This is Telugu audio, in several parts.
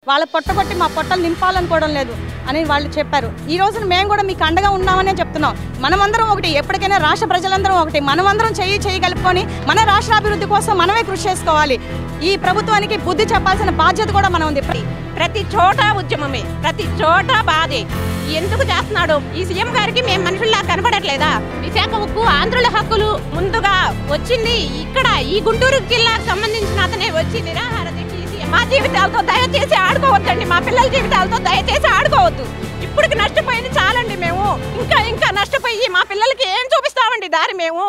వాళ్ళ పొట్టగొట్టి మా పొట్టలు నింపాలనుకోవడం లేదు అని వాళ్ళు చెప్పారు ఈ రోజున మేము కూడా మీకు అండగా ఉన్నామనే చెప్తున్నాం మనమందరం ఒకటి ఎప్పటికైనా రాష్ట్ర ప్రజలందరం ఒకటి మనమందరం చెయ్యి చెయ్యి కలుపుకొని మన రాష్ట్ర అభివృద్ధి కోసం మనమే కృషి చేసుకోవాలి ఈ ప్రభుత్వానికి బుద్ధి చెప్పాల్సిన బాధ్యత కూడా మనం ఉంది ప్రతి చోట ఉద్యమమే ప్రతి చోట బాధే ఎందుకు చేస్తున్నాడు ఈ సీఎం గారికి మేము మనుషుల్లా కనపడట్లేదా విశాఖ ఉక్కు ఆంధ్రుల హక్కులు ముందుగా వచ్చింది ఇక్కడ ఈ గుంటూరు జిల్లాకు సంబంధించిన అతనే వచ్చి నిరాహార దీక్ష చేసి మా జీవితాలతో దయచేసి ఆడుకోవద్దండి మా పిల్లల జీవితాలతో దయచేసి ఆడుకోవద్దు ఇప్పటికి నష్టపోయింది చాలండి మేము ఇంకా ఇంకా నష్టపోయి మా పిల్లలకి ఏం చూపిస్తామండి దారి మేము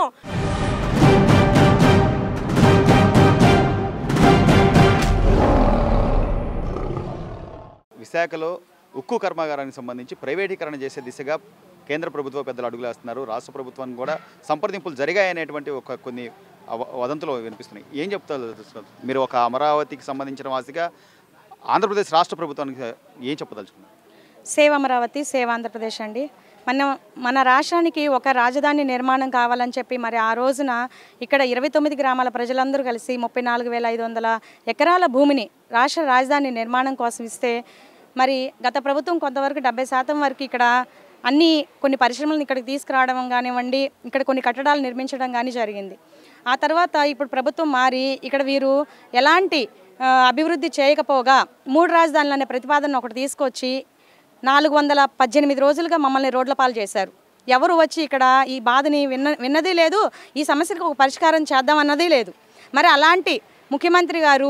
విశాఖలో ఉక్కు కర్మాగారానికి సంబంధించి ప్రైవేటీకరణ చేసే దిశగా కేంద్ర ప్రభుత్వ పెద్దలు అడుగులేస్తున్నారు రాష్ట్ర ప్రభుత్వానికి కూడా సంప్రదింపులు జరిగాయనేటువంటి ఒక కొన్ని అవ- వదంతులు వినిపిస్తున్నాయి ఏం చెప్తారు మీరు ఒక అమరావతికి సంబంధించిన వాసిగా ఆంధ్రప్రదేశ్ రాష్ట్ర ప్రభుత్వానికి ఏం చెప్పదలుచుకున్నారు సేవ్ అమరావతి సేవ్ ఆంధ్రప్రదేశ్ అండి మన మన రాష్ట్రానికి ఒక రాజధాని నిర్మాణం కావాలని చెప్పి మరి ఆ రోజున ఇక్కడ ఇరవై తొమ్మిది గ్రామాల ప్రజలందరూ కలిసి ముప్పై నాలుగు వేల ఐదు వందల ఎకరాల భూమిని రాష్ట్ర రాజధాని నిర్మాణం కోసం ఇస్తే మరి గత ప్రభుత్వం కొంతవరకు డెబ్బై శాతం వరకు ఇక్కడ అన్ని కొన్ని పరిశ్రమలను ఇక్కడికి తీసుకురావడం కానివ్వండి ఇక్కడ కొన్ని కట్టడాలు నిర్మించడం కానీ జరిగింది ఆ తర్వాత ఇప్పుడు ప్రభుత్వం మారి ఇక్కడ వీరు ఎలాంటి ఆ, అభివృద్ధి చేయకపోగా మూడు రాజధానులు అనే ప్రతిపాదన ఒకటి తీసుకొచ్చి నాలుగు వందల పద్దెనిమిది రోజులుగా మమ్మల్ని రోడ్ల పాలు చేశారు ఎవరు వచ్చి ఇక్కడ ఈ బాధని విన్న విన్నది లేదు ఈ సమస్యకు ఒక పరిష్కారం చేద్దాం అన్నది లేదు మరి అలాంటి ముఖ్యమంత్రి గారు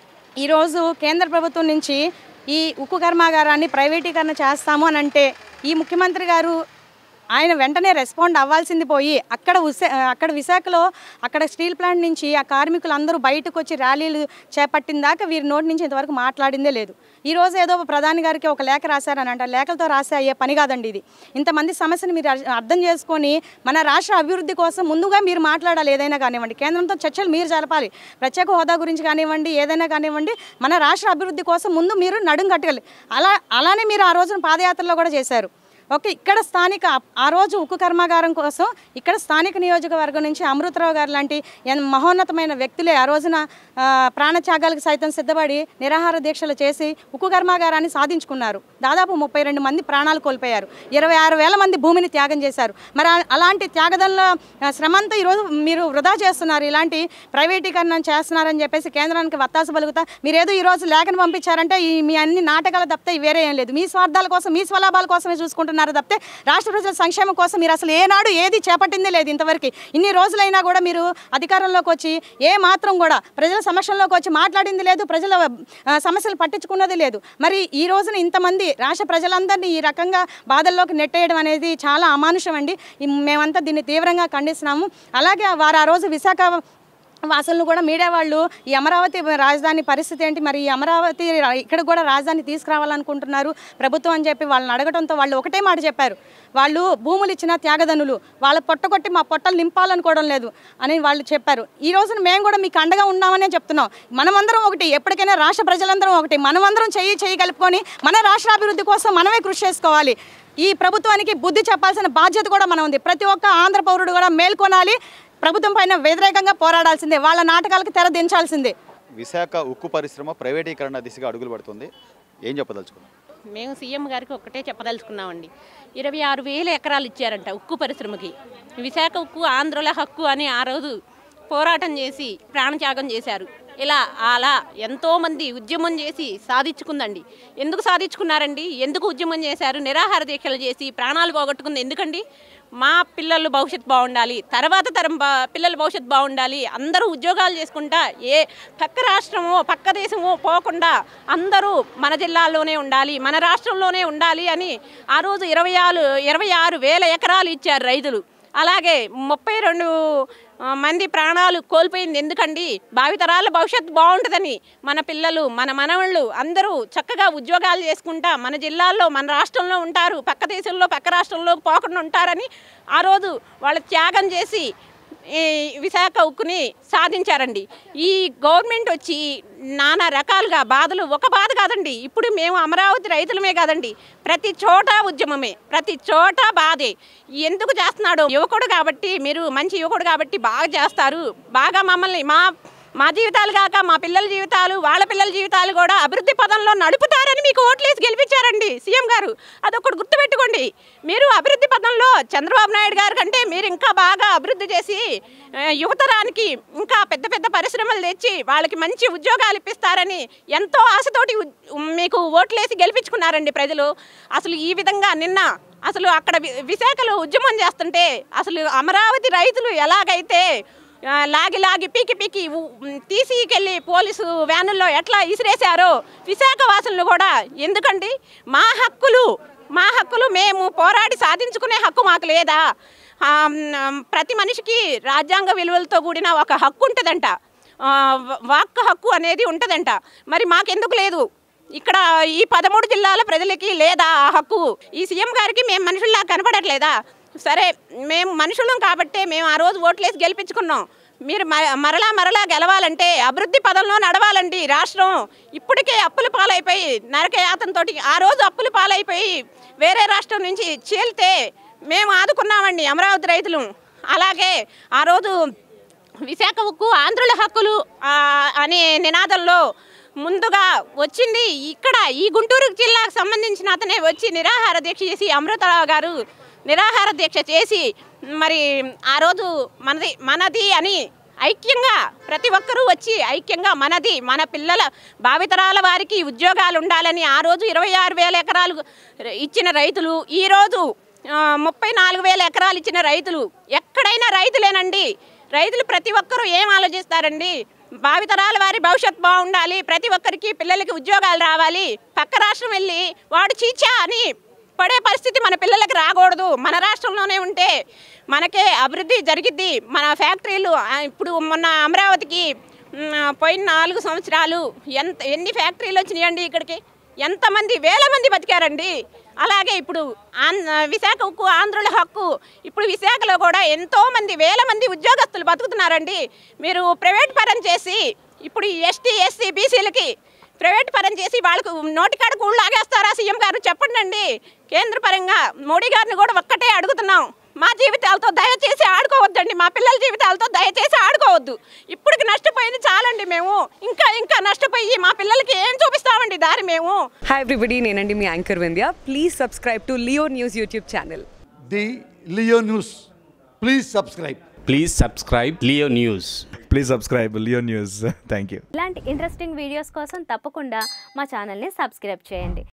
ఈరోజు కేంద్ర ప్రభుత్వం నుంచి ఈ ఉక్కు కర్మాగారాన్ని ప్రైవేటీకరణ చేస్తాము అని అంటే ఈ ముఖ్యమంత్రి గారు ఆయన వెంటనే రెస్పాండ్ అవ్వాల్సింది పోయి అక్కడ ఉసే అక్కడ విశాఖలో అక్కడ స్టీల్ ప్లాంట్ నుంచి ఆ కార్మికులు అందరూ బయటకు వచ్చి ర్యాలీలు చేపట్టిన దాకా వీరి నోటి నుంచి ఇంతవరకు మాట్లాడిందే లేదు ఈ రోజు ఏదో ప్రధాని గారికి ఒక లేఖ రాశారని అంట లేఖలతో రాసే అయ్యే పని కాదండి ఇది ఇంతమంది సమస్యను మీరు అర్- అర్థం చేసుకొని మన రాష్ట్ర అభివృద్ధి కోసం ముందుగా మీరు మాట్లాడాలి ఏదైనా కానివ్వండి కేంద్రంతో చర్చలు మీరు జరపాలి ప్రత్యేక హోదా గురించి కానివ్వండి ఏదైనా కానివ్వండి మన రాష్ట్ర అభివృద్ధి కోసం ముందు మీరు నడుం కట్టగలి అలా అలానే మీరు ఆ రోజున పాదయాత్రలో కూడా చేశారు ఓకే ఇక్కడ స్థానిక ఆ రోజు ఉక్కు కర్మాగారం కోసం ఇక్కడ స్థానిక నియోజకవర్గం నుంచి అమృతరావు గారు లాంటి ఎన్- మహోన్నతమైన వ్యక్తులే ఆ రోజున ఆ, ప్రాణత్యాగాలకు సైతం సిద్ధపడి నిరాహార దీక్షలు చేసి ఉక్కు కర్మాగారాన్ని సాధించుకున్నారు దాదాపు ముప్పై రెండు మంది ప్రాణాలు కోల్పోయారు ఇరవై ఆరు వేల మంది భూమిని త్యాగం చేశారు మరి ఆ- అలాంటి త్యాగదంలో ఆ, శ్రమంతా ఈరోజు మీరు వృధా చేస్తున్నారు ఇలాంటి ప్రైవేటీకరణ చేస్తున్నారని చెప్పేసి కేంద్రానికి వత్తాసు పలుకుతా మీరేదో ఈరోజు లేఖను పంపించారంటే ఈ మీ అన్ని నాటకాలు తప్పితే వేరే ఏం లేదు మీ స్వార్థాల కోసం మీ స్వలాభాల కోసమే చూసుకుంటున్నారు తప్పితే రాష్ట్ర ప్రజల సంక్షేమం కోసం మీరు అసలు ఏనాడు ఏది చేపట్టిందే లేదు ఇంతవరకు ఇన్ని రోజులైనా కూడా మీరు అధికారంలోకి వచ్చి ఏ మాత్రం కూడా ప్రజల సమక్షంలోకి వచ్చి మాట్లాడింది లేదు ప్రజల ఆ, సమస్యలు పట్టించుకున్నది లేదు మరి ఈ రోజున ఇంతమంది రాష్ట్ర ప్రజలందరినీ ఈ రకంగా బాధల్లోకి నెట్టేయడం అనేది చాలా అమానుషం అండి ఈ- మేమంతా దీన్ని తీవ్రంగా ఖండిస్తున్నాము అలాగే వారు ఆ రోజు విశాఖ వాసులను కూడా మీడియా వాళ్ళు ఈ అమరావతి రాజధాని పరిస్థితి ఏంటి మరి ఈ అమరావతి రా- ఇక్కడ కూడా రాజధాని తీసుకురావాలనుకుంటున్నారు ప్రభుత్వం అని చెప్పి వాళ్ళని అడగడంతో వాళ్ళు ఒకటే మాట చెప్పారు వాళ్ళు భూములు ఇచ్చిన త్యాగదనులు వాళ్ళ పొట్టగొట్టి మా పొట్టలు నింపాలనుకోవడం లేదు అని వాళ్ళు చెప్పారు ఈ రోజున మేము కూడా మీకు అండగా ఉన్నామనే చెప్తున్నాం మనమందరం ఒకటి ఎప్పటికైనా రాష్ట్ర ప్రజలందరం ఒకటి మనమందరం చెయ్యి చెయ్యి కలుపుకొని మన రాష్ట్ర అభివృద్ధి కోసం మనమే కృషి చేసుకోవాలి ఈ ప్రభుత్వానికి బుద్ధి చెప్పాల్సిన బాధ్యత కూడా మనం ఉంది ప్రతి ఒక్క ఆంధ్ర పౌరుడు కూడా మేల్కొనాలి ప్రభుత్వం పైన వ్యతిరేకంగా పోరాడాల్సిందే వాళ్ళ నాటకాలకు తెర దించాల్సిందే విశాఖ ఉక్కు పరిశ్రమ ప్రైవేటీకరణ దిశగా అడుగులు పడుతుంది ఏం చెప్పదలుచుకున్నారు మేము సీఎం గారికి ఒక్కటే చెప్పదలుచుకున్నామండి ఇరవై ఆరు వేల ఎకరాలు ఇచ్చారంట ఉక్కు పరిశ్రమకి విశాఖ ఉక్కు ఆంధ్రుల హక్కు అని ఆ రోజు పోరాటం చేసి ప్రాణత్యాగం చేశారు ఇలా అలా ఎంతోమంది ఉద్యమం చేసి సాధించుకుందండి ఎందుకు సాధించుకున్నారండి ఎందుకు ఉద్యమం చేశారు నిరాహార దీక్షలు చేసి ప్రాణాలు పోగొట్టుకుంది ఎందుకండి మా పిల్లల భవిష్యత్తు బాగుండాలి తర్వాత తరం బా- పిల్లల భవిష్యత్తు బాగుండాలి అందరూ ఉద్యోగాలు చేసుకుంటా ఏ పక్క రాష్ట్రమో పక్క దేశమో పోకుండా అందరూ మన జిల్లాలోనే ఉండాలి మన రాష్ట్రంలోనే ఉండాలి అని ఆ రోజు ఇరవై ఆరు ఇరవై ఆరు వేల ఎకరాలు ఇచ్చారు రైతులు అలాగే ముప్పై రెండు ఆ, మంది ప్రాణాలు కోల్పోయింది ఎందుకండి భావితరాల భవిష్యత్తు బాగుంటుందని మన పిల్లలు మన మనవళ్ళు అందరూ చక్కగా ఉద్యోగాలు చేసుకుంటా మన జిల్లాల్లో మన రాష్ట్రంలో ఉంటారు పక్క దేశంలో పక్క రాష్ట్రంలో పోకుండా ఉంటారని ఆ రోజు వాళ్ళు త్యాగం చేసి ఈ విశాఖ ఉక్కుని సాధించారండి ఈ గవర్నమెంట్ వచ్చి నానా రకాలుగా బాధలు ఒక బాధ కాదండి ఇప్పుడు మేము అమరావతి రైతులమే కాదండి ప్రతి చోట ఉద్యమమే ప్రతి చోట బాధే ఎందుకు చేస్తున్నాడు యువకుడు కాబట్టి మీరు మంచి యువకుడు కాబట్టి బాగా చేస్తారు బాగా మమ్మల్ని మా మా జీవితాలు కాక మా పిల్లల జీవితాలు వాళ్ళ పిల్లల జీవితాలు కూడా అభివృద్ధి పదంలో నడుపుతారని మీకు ఓట్లేసి గెలిపించారండి సీఎం గారు అదొకటి గుర్తుపెట్టుకోండి మీరు అభివృద్ధి పదంలో చంద్రబాబు నాయుడు గారు కంటే మీరు ఇంకా బాగా అభివృద్ధి చేసి ఆ, యువతరానికి ఇంకా పెద్ద పెద్ద పరిశ్రమలు తెచ్చి వాళ్ళకి మంచి ఉద్యోగాలు ఇప్పిస్తారని ఎంతో ఆశతోటి ఉ- మీకు ఓట్లేసి గెలిపించుకున్నారండి ప్రజలు అసలు ఈ విధంగా నిన్న అసలు అక్కడ వి- విశాఖలో ఉద్యమం చేస్తుంటే అసలు అమరావతి రైతులు ఎలాగైతే ఆ, లాగి లాగి పీకి పీకి ఉ- ఉమ్, తీసుకెళ్ళి పోలీసు వ్యానుల్లో ఎట్లా ఇసిరేశారో విశాఖ వాసులను కూడా ఎందుకండి మా హక్కులు మా హక్కులు మేము పోరాడి సాధించుకునే హక్కు మాకు లేదా ఆ, మ్, ప్రతి మనిషికి రాజ్యాంగ విలువలతో కూడిన ఒక హక్కు ఉంటుందంట ఆ, వ- వాక్ హక్కు అనేది ఉంటుందంట మరి మాకెందుకు లేదు ఇక్కడ ఈ పదమూడు జిల్లాల ప్రజలకి లేదా ఆ హక్కు ఈ సీఎం గారికి మేము మనుషుల్లా కనపడట్లేదా సరే మేము మనుషులం కాబట్టే మేము ఆ రోజు ఓట్లేసి గెలిపించుకున్నాం మీరు మ- మరలా మరలా గెలవాలంటే అభివృద్ధి పదంలో నడవాలండి రాష్ట్రం ఇప్పటికే అప్పుల పాలైపోయి నరకయాతంతో ఆ రోజు అప్పుల పాలైపోయి వేరే రాష్ట్రం నుంచి చీల్తే మేము ఆదుకున్నామండి అమరావతి రైతులు అలాగే ఆ రోజు విశాఖ ఉక్కు ఆంధ్రుల హక్కులు ఆ, అనే నినాదంలో ముందుగా వచ్చింది ఇక్కడ ఈ గుంటూరు జిల్లాకు సంబంధించిన అతనే వచ్చి నిరాహార దీక్ష చేసి అమృతరావు గారు నిరాహార దీక్ష చేసి మరి ఆ రోజు మనది మనది అని ఐక్యంగా ప్రతి ఒక్కరూ వచ్చి ఐక్యంగా మనది మన పిల్లల భావితరాల వారికి ఉద్యోగాలు ఉండాలని ఆ రోజు ఇరవై ఆరు వేల ఎకరాలు ఇచ్చిన రైతులు ఈరోజు ఆ, ముప్పై నాలుగు వేల ఎకరాలు ఇచ్చిన రైతులు ఎక్కడైనా రైతులేనండి రైతులు ప్రతి ఒక్కరూ ఏం ఆలోచిస్తారండి భావితరాల వారి భవిష్యత్ బాగుండాలి ప్రతి ఒక్కరికి పిల్లలకి ఉద్యోగాలు రావాలి పక్క రాష్ట్రం వెళ్ళి వాడు చీచా అని పడే పరిస్థితి మన పిల్లలకి రాకూడదు మన రాష్ట్రంలోనే ఉంటే మనకే అభివృద్ధి జరిగిద్ది మన ఫ్యాక్టరీలు ఆ, ఇప్పుడు మొన్న అమరావతికి మ్, పోయిన నాలుగు సంవత్సరాలు ఎంత ఎన్ని ఫ్యాక్టరీలు వచ్చినాయండి ఇక్కడికి ఎంతమంది వేల మంది బతికారండి అలాగే ఇప్పుడు ఆన్ విశాఖ ఉక్కు ఆంధ్రుల హక్కు ఇప్పుడు విశాఖలో కూడా ఎంతో మంది వేల మంది ఉద్యోగస్తులు బతుకుతున్నారండి మీరు ప్రైవేట్ పరం చేసి ఇప్పుడు ఎస్టీ ఎస్సీ బీసీలకి ప్రైవేట్ పరం చేసి వాళ్ళకు నోటికాడ కూళ్ళు లాగేస్తారా సీఎం గారు చెప్పండి కేంద్ర పరంగా మోడీ గారిని కూడా ఒక్కటే అడుగుతున్నాం మా జీవితాలతో దయచేసి ఆడుకోవద్దండి మా పిల్లల జీవితాలతో దయచేసి ఆడుకోవద్దు ఇప్పటికి నష్టపోయింది చాలండి మేము ఇంకా ఇంకా నష్టపోయి మా పిల్లలకి ఏం చూపిస్తామండి దారి మేము హాయ్ ఎవ్రీబడి నేనండి మీ anchor Vindhya please subscribe to Leo News YouTube channel the Leo News. Please subscribe. Please subscribe Leo News. Please subscribe Leo News thank you ఇలాంటి ఇంట్రెస్టింగ్ వీడియోస్ కోసం తప్పకుండా మా ఛానల్ని సబ్స్క్రైబ్ చేయండి